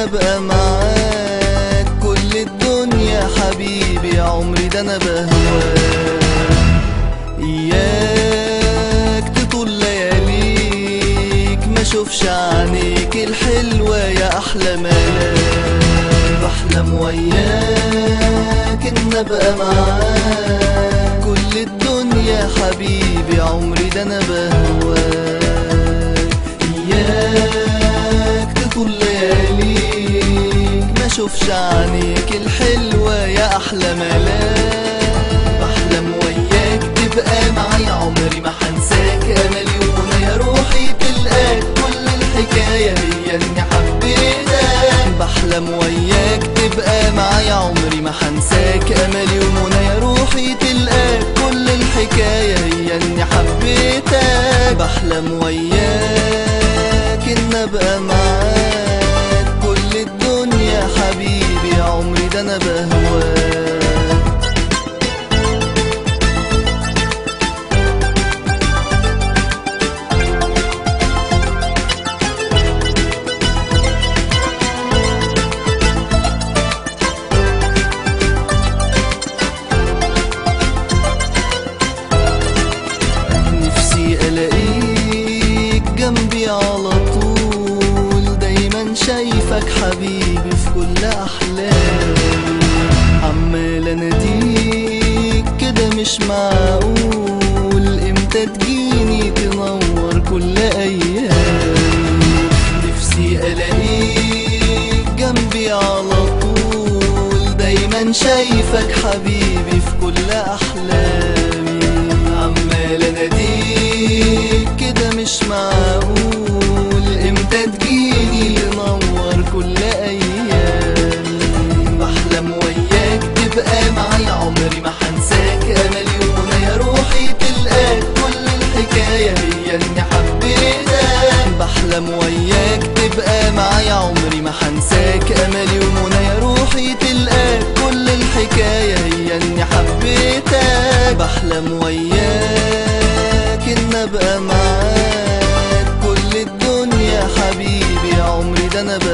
ابقى معاك كل الدنيا حبيبي عمري ده انا بهواك اياك تطول لياليك ما اشوفش عينيك الحلوة يا احلى ملاك بحلم وياك ان ابقى معاك كل الدنيا حبيبي عمري ده انا بهواك اياك تطول لياليك ما اشوفش عينيك الحلوة يا احلى ملاك بحلم وياك تبقى معايا عمري ما حنساك املي ومنى يا روحي تلقاك كل الحكاية هي اني حبيتك بحلم وياك تبقى معايا عمري ما حنساك املي ومنى يا روحي تلقاك كل الحكاية هي اني حبيتك بحلم وياك ان ابقى معاك كل الدنيا حبيبي عمري ده انا بهواك نفسي الاقيك جنبي على طول دايما شايفك حبيبي في كل احلامي عمال اناديك كده مش معقول امتى تجيني تنور كل ايامي نفسي الاقيك جنبي على طول دايما شايفك حبيبي في كل احلامي عمال اناديك كده مش معقول امتى تجيني تنور كل ايامي بحلم وياك تبقى معايا عمري ما حنساك املي ومنى يا روحي تلقاك كل الحكايه هي اني حبيتك بحلم وياك تبقى معايا عمري ما حنساك املي ومنى يا روحي تلقاك كل الحكايه هي اني حبيتك بحلم وياك ان ابقى معاك كل الدنيا حبيبي عمري ده انا